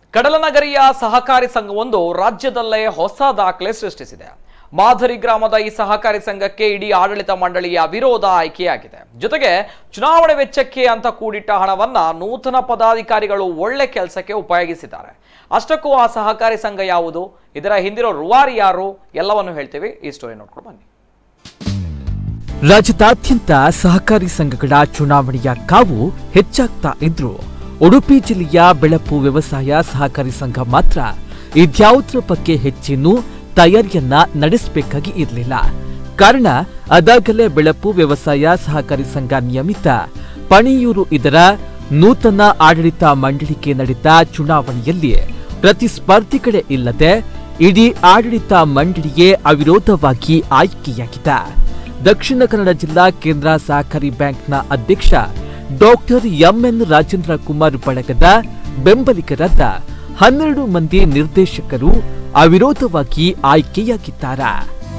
ಕಡಲನಗರಿಯ ಸಹಕಾರಿ ಸಂಘವೊಂದು ರಾಜ್ಯದಲ್ಲೇ ಹೊಸ ದಾಖಲೆ ಸೃಷ್ಟಿಸಿದೆ ಮಾದರಿ ಗ್ರಾಮದ ಈ ಸಹಕಾರಿ ಸಂಘಕ್ಕೆ ಇಡೀ ಆಡಳಿತ ಮಂಡಳಿಯ ವಿರೋಧ ಆಯ್ಕೆಯಾಗಿದೆ ಜೊತೆಗೆ ಚುನಾವಣೆ ವೆಚ್ಚಕ್ಕೆ ಅಂತ ಕೂಡಿಟ್ಟ ಹಣವನ್ನ ನೂತನ ಪದಾಧಿಕಾರಿಗಳು ಒಳ್ಳೆ ಕೆಲಸಕ್ಕೆ ಉಪಯೋಗಿಸಿದ್ದಾರೆ ಅಷ್ಟಕ್ಕೂ ಆ ಸಹಕಾರಿ ಸಂಘ ಯಾವುದು ಇದರ ಹಿಂದಿರೋ ರೂವಾರಿ ಯಾರು ಎಲ್ಲವನ್ನು ಹೇಳ್ತೀವಿ ಈ ಸ್ಟೋರಿ ನೋಡ್ಕೊಂಡು ಬನ್ನಿ ರಾಜ್ಯದಾದ್ಯಂತ ಸಹಕಾರಿ ಸಂಘಗಳ ಚುನಾವಣೆಯ ಕಾವು ಹೆಚ್ಚಾಗ್ತಾ ಇದ್ರು ಉಡುಪಿ ಜಿಲ್ಲೆಯ ಬೆಳಪು ವ್ಯವಸಾಯ ಸಹಕಾರಿ ಸಂಘ ಮಾತ್ರ ಇದ್ಯಾವುದರ ಬಗ್ಗೆ ಹೆಚ್ಚಿನ್ನು ತಯಾರಿಯನ್ನ ನಡೆಸಬೇಕಾಗಿ ಇರಲಿಲ್ಲ ಕಾರಣ ಅದಾಗಲೇ ಬೆಳಪು ವ್ಯವಸಾಯ ಸಹಕಾರಿ ಸಂಘ ನಿಯಮಿತ ಪಣಿಯೂರು ಇದರ ನೂತನ ಆಡಳಿತ ಮಂಡಳಿಗೆ ನಡೆದ ಚುನಾವಣೆಯಲ್ಲಿ ಪ್ರತಿಸ್ಪರ್ಧಿಗಳೇ ಇಲ್ಲದೆ ಇಡೀ ಆಡಳಿತ ಮಂಡಳಿಯೇ ಅವಿರೋಧವಾಗಿ ಆಯ್ಕೆಯಾಗಿದೆ ದಕ್ಷಿಣ ಕನ್ನಡ ಜಿಲ್ಲಾ ಕೇಂದ್ರ ಸಹಕಾರಿ ಬ್ಯಾಂಕ್ನ ಅಧ್ಯಕ್ಷ ಡಾಕ್ಟರ್ ಎಂಎನ್ ರಾಜೇಂದ್ರ ಕುಮಾರ್ ಬಳಗದ ಬೆಂಬಲಿಗರಾದ ಹನ್ನೆರಡು ಮಂದಿ ನಿರ್ದೇಶಕರು ಅವಿರೋಧವಾಗಿ ಆಯ್ಕೆಯಾಗಿದ್ದಾರೆ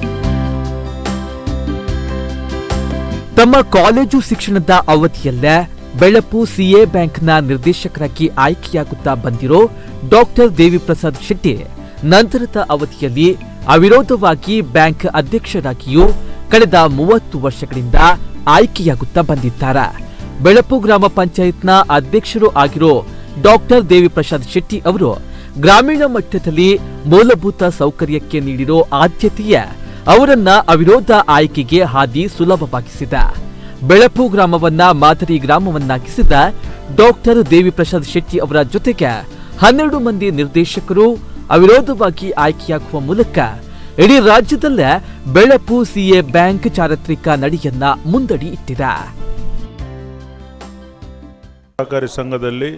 ತಮ್ಮ ಕಾಲೇಜು ಶಿಕ್ಷಣದ ಅವಧಿಯಲ್ಲೇ ಬೆಳಪು ಸಿಎ ಬ್ಯಾಂಕ್ನ ನಿರ್ದೇಶಕರಾಗಿ ಆಯ್ಕೆಯಾಗುತ್ತಾ ಬಂದಿರೋ ಡಾಕ್ಟರ್ ದೇವಿಪ್ರಸಾದ್ ಶೆಟ್ಟಿ ನಂತರದ ಅವಧಿಯಲ್ಲಿ ಅವಿರೋಧವಾಗಿ ಬ್ಯಾಂಕ್ ಅಧ್ಯಕ್ಷರಾಗಿಯೂ ಕಳೆದ ಮೂವತ್ತು ವರ್ಷಗಳಿಂದ ಆಯ್ಕೆಯಾಗುತ್ತಾ ಬಂದಿದ್ದಾರೆ ಬೆಳಪು ಗ್ರಾಮ ಪಂಚಾಯತ್ನ ಅಧ್ಯಕ್ಷರು ಆಗಿರೋ ಡಾಕ್ಟರ್ ದೇವಿಪ್ರಸಾದ್ ಶೆಟ್ಟಿ ಅವರು ಗ್ರಾಮೀಣ ಮಟ್ಟದಲ್ಲಿ ಮೂಲಭೂತ ಸೌಕರ್ಯಕ್ಕೆ ನೀಡಿರೋ ಆದ್ಯತೆಯ ಅವರನ್ನ ಅವಿರೋಧ ಆಯ್ಕೆಗೆ ಹಾದಿ ಸುಲಭವಾಗಿಸಿದೆ ಬೆಳಪು ಗ್ರಾಮವನ್ನ ಮಾದರಿ ಗ್ರಾಮವನ್ನಾಗಿಸಿದ ಡಾಕ್ಟರ್ ದೇವಿಪ್ರಸಾದ್ ಶೆಟ್ಟಿ ಅವರ ಜೊತೆಗೆ ಹನ್ನೆರಡು ಮಂದಿ ನಿರ್ದೇಶಕರು ಅವಿರೋಧವಾಗಿ ಆಯ್ಕೆಯಾಗುವ ಮೂಲಕ ಇಡೀ ರಾಜ್ಯದಲ್ಲೇ ಬೆಳಪು ಸಿಎ ಬ್ಯಾಂಕ್ ಚಾರಿತ್ರಿಕ ನಡೆಯನ್ನ ಮುಂದಡಿ ಇಟ್ಟಿದೆ ಸಹಕಾರಿ ಸಂಘದಲ್ಲಿ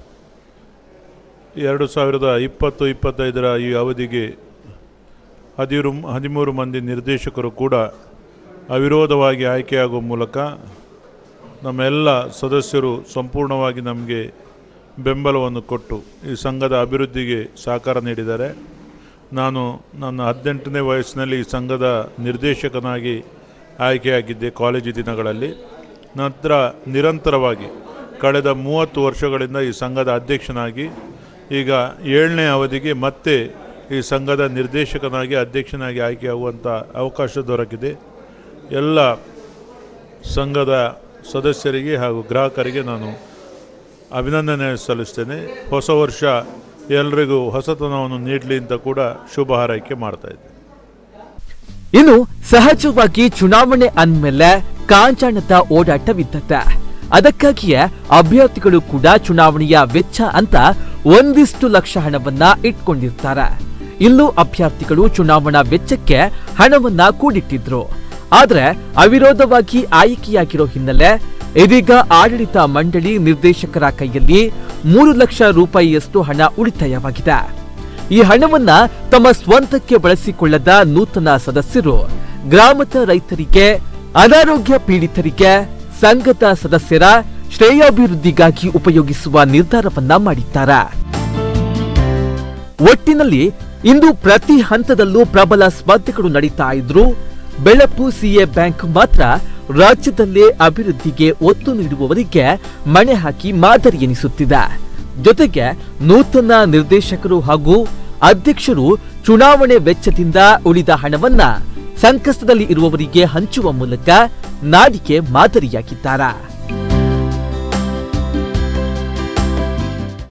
ಎರಡು ಸಾವಿರದ ಇಪ್ಪತ್ತು ಇಪ್ಪತ್ತೈದರ ಈ ಅವಧಿಗೆ ಹದಿರು ಹದಿಮೂರು ಮಂದಿ ನಿರ್ದೇಶಕರು ಕೂಡ ಅವಿರೋಧವಾಗಿ ಆಯ್ಕೆಯಾಗುವ ಮೂಲಕ ನಮ್ಮೆಲ್ಲ ಸದಸ್ಯರು ಸಂಪೂರ್ಣವಾಗಿ ನಮಗೆ ಬೆಂಬಲವನ್ನು ಕೊಟ್ಟು ಈ ಸಂಘದ ಅಭಿವೃದ್ಧಿಗೆ ಸಹಕಾರ ನೀಡಿದ್ದಾರೆ ನಾನು ನನ್ನ ಹದಿನೆಂಟನೇ ವಯಸ್ಸಿನಲ್ಲಿ ಈ ಸಂಘದ ನಿರ್ದೇಶಕನಾಗಿ ಆಯ್ಕೆಯಾಗಿದ್ದೆ ಕಾಲೇಜು ದಿನಗಳಲ್ಲಿ ನಂತರ ನಿರಂತರವಾಗಿ ಕಳೆದ ಮೂವತ್ತು ವರ್ಷಗಳಿಂದ ಈ ಸಂಘದ ಅಧ್ಯಕ್ಷನಾಗಿ ಈಗ ಏಳನೇ ಅವಧಿಗೆ ಮತ್ತೆ ಈ ಸಂಘದ ನಿರ್ದೇಶಕನಾಗಿ ಅಧ್ಯಕ್ಷನಾಗಿ ಆಯ್ಕೆಯಾಗುವಂಥ ಅವಕಾಶ ದೊರಕಿದೆ ಎಲ್ಲ ಸಂಘದ ಸದಸ್ಯರಿಗೆ ಹಾಗೂ ಗ್ರಾಹಕರಿಗೆ ನಾನು ಅಭಿನಂದನೆ ಸಲ್ಲಿಸ್ತೇನೆ ಹೊಸ ವರ್ಷ ಎಲ್ರಿಗೂ ಹೊಸತನವನ್ನು ನೀಡಲಿ ಅಂತ ಕೂಡ ಶುಭ ಹಾರೈಕೆ ಮಾಡ್ತಾ ಇದ್ದೇನೆ ಇನ್ನು ಸಹಜವಾಗಿ ಚುನಾವಣೆ ಅಂದ್ಮೇಲೆ ಕಾಂಚಾಣದ ಓಡಾಟವಿದ್ದತ್ತೆ ಅದಕ್ಕಾಗಿಯೇ ಅಭ್ಯರ್ಥಿಗಳು ಕೂಡ ಚುನಾವಣೆಯ ವೆಚ್ಚ ಅಂತ ಒಂದಿಷ್ಟು ಲಕ್ಷ ಹಣವನ್ನ ಇಟ್ಕೊಂಡಿರ್ತಾರೆ ಇಲ್ಲೂ ಅಭ್ಯರ್ಥಿಗಳು ಚುನಾವಣಾ ವೆಚ್ಚಕ್ಕೆ ಹಣವನ್ನ ಕೂಡಿಟ್ಟಿದ್ರು ಆದ್ರೆ ಅವಿರೋಧವಾಗಿ ಆಯ್ಕೆಯಾಗಿರೋ ಹಿನ್ನೆಲೆ ಇದೀಗ ಆಡಳಿತ ಮಂಡಳಿ ನಿರ್ದೇಶಕರ ಕೈಯಲ್ಲಿ ಮೂರು ಲಕ್ಷ ರೂಪಾಯಿಯಷ್ಟು ಹಣ ಉಳಿತಾಯವಾಗಿದೆ ಈ ಹಣವನ್ನ ತಮ್ಮ ಸ್ವಂತಕ್ಕೆ ಬಳಸಿಕೊಳ್ಳದ ನೂತನ ಸದಸ್ಯರು ಗ್ರಾಮದ ರೈತರಿಗೆ ಅನಾರೋಗ್ಯ ಪೀಡಿತರಿಗೆ ಸಂಘದ ಸದಸ್ಯರ ಶ್ರೇಯಾಭಿವೃದ್ಧಿಗಾಗಿ ಉಪಯೋಗಿಸುವ ನಿರ್ಧಾರವನ್ನ ಮಾಡಿದ್ದಾರೆ ಒಟ್ಟಿನಲ್ಲಿ ಇಂದು ಪ್ರತಿ ಹಂತದಲ್ಲೂ ಪ್ರಬಲ ಸ್ಪರ್ಧೆಗಳು ನಡೀತಾ ಇದ್ರು ಬೆಳಪು ಸಿಎ ಬ್ಯಾಂಕ್ ಮಾತ್ರ ರಾಜ್ಯದಲ್ಲೇ ಅಭಿವೃದ್ಧಿಗೆ ಒತ್ತು ನೀಡುವವರಿಗೆ ಮಣೆ ಹಾಕಿ ಮಾದರಿ ಎನಿಸುತ್ತಿದೆ ಜೊತೆಗೆ ನೂತನ ನಿರ್ದೇಶಕರು ಹಾಗೂ ಅಧ್ಯಕ್ಷರು ಚುನಾವಣೆ ವೆಚ್ಚದಿಂದ ಉಳಿದ ಹಣವನ್ನ ಸಂಕಷ್ಟದಲ್ಲಿ ಇರುವವರಿಗೆ ಹಂಚುವ ಮೂಲಕ ನಾಡಿಗೆ ಮಾದರಿಯಾಗಿದ್ದಾರೆ